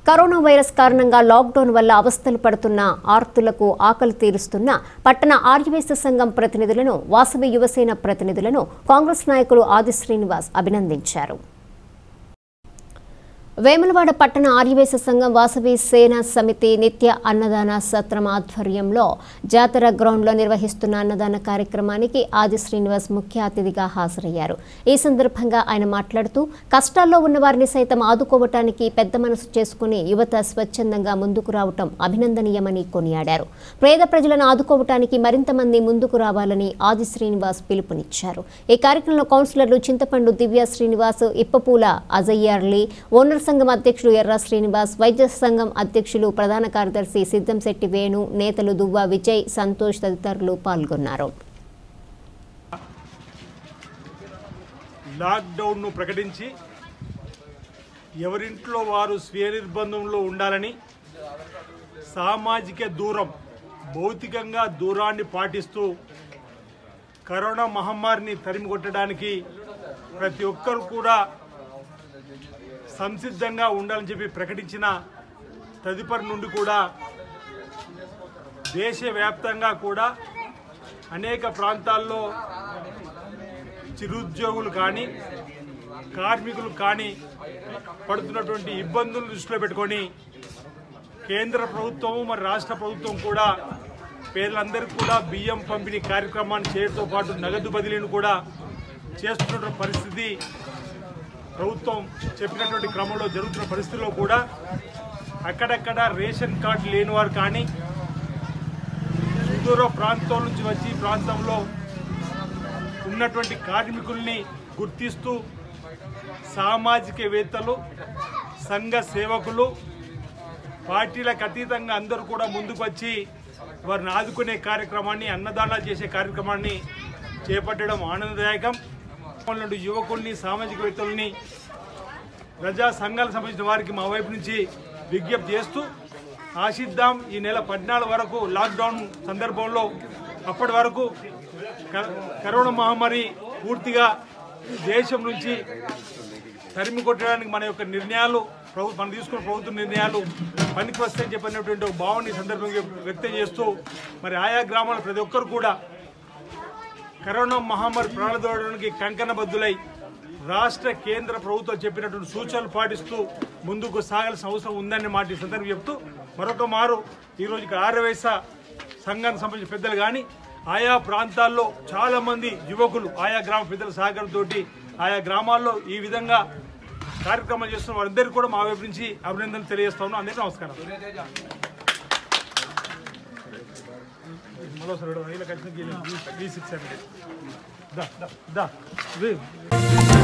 corona virus కారణంగా lockdown వల్ల అవస్థలు పడుతున్న ఆర్తులకు ఆకలి తీరుస్తున్న పట్టణ ఆర్యవేశ సంఘం ప్రతినిధులను వాసవి యువసేన ప్రతినిధులను కాంగ్రెస్ నాయకులు ఆది శ్రీనివాస్ అభినందించారు వేములవాడ పట్టణ ఆర్యవేశ సంఘం వాసవి సేన సమితి నిత్య అన్నదాన సత్రం ఆధ్వర్యంలో జాతర గ్రౌండ్లో నిర్వహిస్తున్న అన్నదాన కార్యక్రమానికి ఆది శ్రీనివాస్ ముఖ్య అతిథిగా హాజరయ్యారు ఈ సందర్భంగా ఆయన మాట్లాడుతూ కష్టాల్లో ఉన్న వారిని సైతం ఆదుకోవటానికి పెద్ద మనసు చేసుకుని యువత స్వచ్ఛందంగా ముందుకు రావటం అభినందనీయమని కొనియాడారు పేద ప్రజలను ఆదుకోవటానికి మరింత మంది ముందుకు రావాలని ఆది శ్రీనివాస్ పిలుపునిచ్చారు ఈ కార్యక్రమంలో కౌన్సిలర్లు చింతపండు దివ్య శ్రీనివాస్ ఇప్పపూల అజయ్యార్లి ఓనర్ సంఘం అధ్యక్షులు ఎర్ర శ్రీనివాస్ వైద్య సంఘం అధ్యక్షులు ప్రధాన కార్యదర్శి సిద్ధంశెట్టి వేణు నేతలు దువ్వ విజయ్ సంతోష్ తదితరులు పాల్గొన్నారు లాక్డౌన్ను ప్రకటించి ఎవరింట్లో వారు స్వీయ నిర్బంధంలో ఉండాలని సామాజిక దూరం భౌతికంగా దూరాన్ని పాటిస్తూ కరోనా మహమ్మారిని తరిమి కొట్టడానికి ప్రతి ఒక్కరు కూడా సంసిద్ధంగా ఉండాలని చెప్పి ప్రకటించిన తదుపరి నుండి కూడా దేశవ్యాప్తంగా కూడా అనేక ప్రాంతాల్లో చిరుద్యోగులు కానీ కార్మికులు కానీ పడుతున్నటువంటి ఇబ్బందులను దృష్టిలో పెట్టుకొని కేంద్ర ప్రభుత్వం మరి రాష్ట్ర ప్రభుత్వం కూడా పేదలందరికీ కూడా బియ్యం పంపిణీ కార్యక్రమాన్ని చేయడంతో పాటు నగదు బదిలీని కూడా చేస్తున్న పరిస్థితి ప్రభుత్వం చెప్పినటువంటి క్రమంలో జరుగుతున్న పరిస్థితుల్లో కూడా అక్కడక్కడ రేషన్ కార్డు లేని వారు కానీ సుదూర ప్రాంతం నుంచి వచ్చి ఈ ప్రాంతంలో ఉన్నటువంటి కార్మికుల్ని గుర్తిస్తూ సామాజికవేత్తలు సంఘ సేవకులు పార్టీలకు అతీతంగా అందరూ కూడా ముందుకు వచ్చి వారిని ఆదుకునే కార్యక్రమాన్ని అన్నదానాలు చేసే కార్యక్రమాన్ని చేపట్టడం ఆనందదాయకం నుండి యువకుల్ని సామాజికవేత్తల్ని ప్రజా సంఘాలకు సంబంధించిన వారికి మా వైపు నుంచి విజ్ఞప్తి చేస్తూ ఆశిద్దాం ఈ నెల పద్నాలుగు వరకు లాక్డౌన్ సందర్భంలో అప్పటి వరకు క- కరోనా మహమ్మారి పూర్తిగా దేశం నుంచి తరిమి కొట్టడానికి మన యొక్క నిర్ణయాలు ప్రభు మనం తీసుకున్న ప్రభుత్వ నిర్ణయాలు పనికి వస్తాయని చెప్పినటువంటి ఒక భావన ఈ సందర్భంగా వ్యక్తం చేస్తూ మరి ఆయా గ్రామాల ప్రతి ఒక్కరు కూడా కరోనా మహమ్మారి ప్రాణదోడడానికి కంకణబద్దులై రాష్ట్ర కేంద్ర ప్రభుత్వం చెప్పినటువంటి సూచనలు పాటిస్తూ ముందుకు సాగాల్సిన అవసరం ఉందని మాట ఈ సందర్భం చెప్తూ మరొక మారు ఈరోజు ఇక్కడ ఆర్యవైస సంఘానికి సంబంధించిన పెద్దలు కానీ ఆయా ప్రాంతాల్లో చాలా మంది యువకులు ఆయా గ్రామ పెద్దల సహకారంతో ఆయా గ్రామాల్లో ఈ విధంగా కార్యక్రమాలు చేస్తున్న వారందరికీ కూడా మా వైపు నుంచి అభినందనలు తెలియజేస్తా ఉన్నాం అందరికీ నమస్కారం మరోసారి ఇలా కలిసి దా దా దా